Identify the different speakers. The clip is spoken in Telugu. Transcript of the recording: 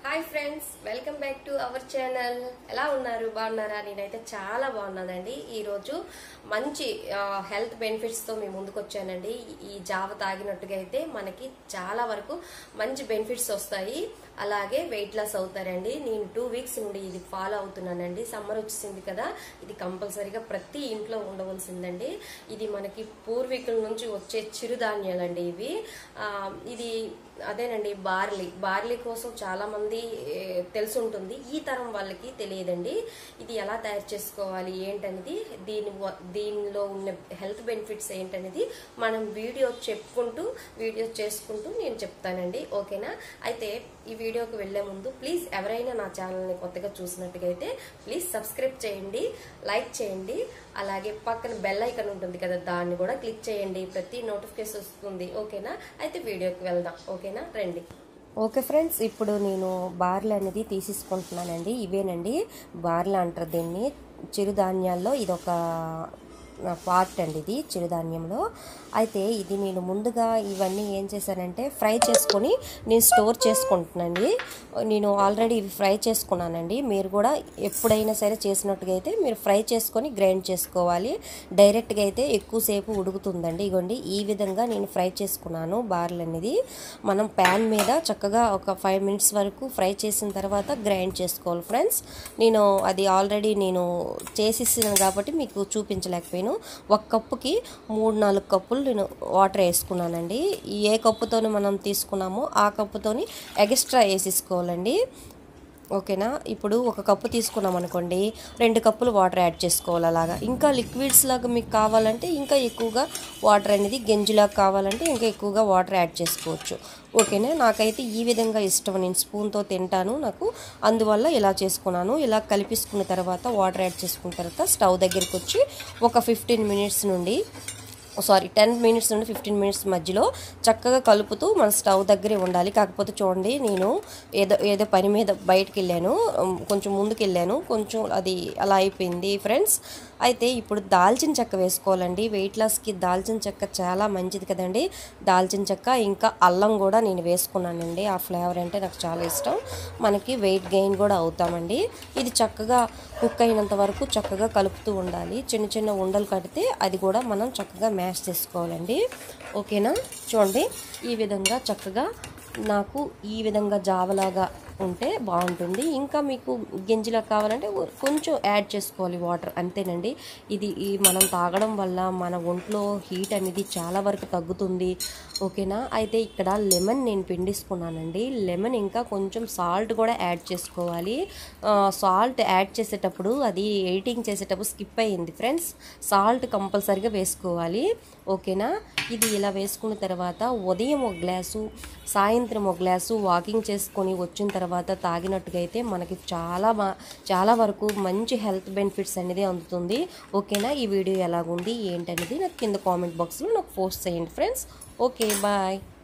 Speaker 1: hi friends welcome back to our channel ఎలా ఉన్నారు బాగున్నారా నేనైతే చాలా బాగున్నానండి ఈరోజు మంచి హెల్త్ బెనిఫిట్స్తో మేము ముందుకు వచ్చానండి ఈ జావ తాగినట్టుగా అయితే మనకి చాలా వరకు మంచి బెనిఫిట్స్ వస్తాయి అలాగే వెయిట్ లాస్ అవుతారండి నేను టూ వీక్స్ నుండి ఇది ఫాలో అవుతున్నానండి సమ్మర్ వచ్చేసింది కదా ఇది కంపల్సరీగా ప్రతి ఇంట్లో ఉండవలసిందండి ఇది మనకి పూర్వీకుల నుంచి వచ్చే చిరుధాన్యాలండి ఇవి ఆ, ఇది అదేనండి బార్లీ బార్లీ కోసం చాలా మంది ఏ, తెలిసి ఉంటుంది ఈ తరం వాళ్ళకి తెలియదండి ఇది ఎలా తయారు చేసుకోవాలి ఏంటనేది దీని వ- దీనిలో ఉన్న హెల్త్ బెనిఫిట్స్ ఏంటనేది మనం వీడియో చెప్పుకుంటూ వీడియో చేసుకుంటూ నేను చెప్తానండి ఓకేనా అయితే ఈ వీడియోకి వెళ్లే ముందు ప్లీజ్ ఎవరైనా నా ఛానల్ని కొత్తగా చూసినట్టుగా అయితే ప్లీజ్ సబ్స్క్రైబ్ చేయండి లైక్ చేయండి అలాగే పక్కన బెల్ ఐకన్ ఉంటుంది కదా దాన్ని కూడా క్లిక్ చేయండి ప్రతి నోటిఫికేషన్ వస్తుంది ఓకేనా అయితే వీడియోకి వెళ్దాం ఓకేనా రండి ఓకే ఫ్రెండ్స్ ఇప్పుడు నేను బార్లు అనేది తీసేసుకుంటున్నానండి ఇవేనండి బార్లు అంటారు దీన్ని చిరుధాన్యాల్లో ఇదొక పార్ట్ అండి ఇది చిరుధాన్యంలో అయితే ఇది నేను ముందుగా ఇవన్నీ ఏం చేశానంటే ఫ్రై చేసుకొని నేను స్టోర్ చేసుకుంటున్నానండి నేను ఆల్రెడీ ఇవి ఫ్రై చేసుకున్నానండి మీరు కూడా ఎప్పుడైనా సరే చేసినట్టుగా అయితే మీరు ఫ్రై చేసుకొని గ్రైండ్ చేసుకోవాలి డైరెక్ట్గా అయితే ఎక్కువసేపు ఉడుకుతుందండి ఇగోండి ఈ విధంగా నేను ఫ్రై చేసుకున్నాను బార్లు అనేది మనం ప్యాన్ మీద చక్కగా ఒక ఫైవ్ మినిట్స్ వరకు ఫ్రై చేసిన తర్వాత గ్రైండ్ చేసుకోవాలి ఫ్రెండ్స్ నేను అది ఆల్రెడీ నేను చేసేసాను కాబట్టి మీకు చూపించలేకపోయాను ఒక కప్పుకి మూడు నాలుగు కప్పులు నేను వాటర్ వేసుకున్నానండి ఏ కప్పుతోని మనం తీసుకున్నామో ఆ కప్పుతోని ఎక్స్ట్రా వేసేసుకోవాలండి ఓకేనా ఇప్పుడు ఒక కప్పు తీసుకున్నాం అనుకోండి రెండు కప్పులు వాటర్ యాడ్ చేసుకోవాలి అలాగా ఇంకా లిక్విడ్స్ లాగా మీకు కావాలంటే ఇంకా ఎక్కువగా వాటర్ అనేది గెంజిలాగా కావాలంటే ఇంకా ఎక్కువగా వాటర్ యాడ్ చేసుకోవచ్చు ఓకేనా నాకైతే ఈ విధంగా ఇష్టం నేను స్పూన్తో తింటాను నాకు అందువల్ల ఇలా చేసుకున్నాను ఇలా కలిపేసుకున్న తర్వాత వాటర్ యాడ్ చేసుకున్న తర్వాత స్టవ్ దగ్గరికి వచ్చి ఒక ఫిఫ్టీన్ మినిట్స్ నుండి సారీ టెన్ మినిట్స్ నుండి ఫిఫ్టీన్ మినిట్స్ మధ్యలో చక్కగా కలుపుతూ మన స్టవ్ దగ్గరే ఉండాలి కాకపోతే చూడండి నేను ఏదో ఏదో పని మీద బయటకు వెళ్ళాను ఉమ్, కొంచెం ముందుకు వెళ్ళాను కొంచెం అది అలా అయిపోయింది ఫ్రెండ్స్ అయితే ఇప్పుడు దాల్చిన చెక్క వేసుకోవాలండి వెయిట్ లాస్కి దాల్చిన చెక్క చాలా మంచిది కదండి దాల్చిన చెక్క ఇంకా అల్లం కూడా నేను వేసుకున్నానండి ఆ ఫ్లేవర్ అంటే నాకు చాలా ఇష్టం మనకి వెయిట్ గెయిన్ కూడా అవుతామండి ఇది చక్కగా కుక్ అయినంత వరకు చక్కగా కలుపుతూ ఉండాలి చిన్న చిన్న ఉండలు కడితే అది కూడా మనం చక్కగా మ్యాష్ చేసుకోవాలండి ఓకేనా చూడండి ఈ విధంగా చక్కగా నాకు ఈ విధంగా జావలాగా ఉంటే బాగుంటుంది ఇంకా మీకు గింజలా కావాలంటే కొంచెం యాడ్ చేసుకోవాలి వాటర్ అంతేనండి ఇది ఈ మనం తాగడం వల్ల మన ఒంట్లో హీట్ అనేది చాలా వరకు తగ్గుతుంది ఓకేనా అయితే ఇక్కడ లెమన్ నేను పిండిసుకున్నానండి లెమన్ ఇంకా కొంచెం సాల్ట్ కూడా యాడ్ చేసుకోవాలి సాల్ట్ యాడ్ చేసేటప్పుడు అది ఎడిటింగ్ చేసేటప్పుడు స్కిప్ అయ్యింది ఫ్రెండ్స్ సాల్ట్ కంపల్సరీగా వేసుకోవాలి ఓకేనా ఇది ఇలా వేసుకున్న తర్వాత ఉదయం ఒక గ్లాసు సాయంత్రం ఒక గ్లాసు వాకింగ్ చేసుకొని వచ్చిన తర్వాత తాగినట్టుగా అయితే మనకి చాలా బా చాలా వరకు మంచి హెల్త్ బెనిఫిట్స్ అనేది అందుతుంది ఓకేనా ఈ వీడియో ఎలాగుంది ఏంటనేది నాకు కింద కామెంట్ బాక్స్లో నాకు పోస్ట్ చేయండి ఫ్రెండ్స్ ఓకే బాయ్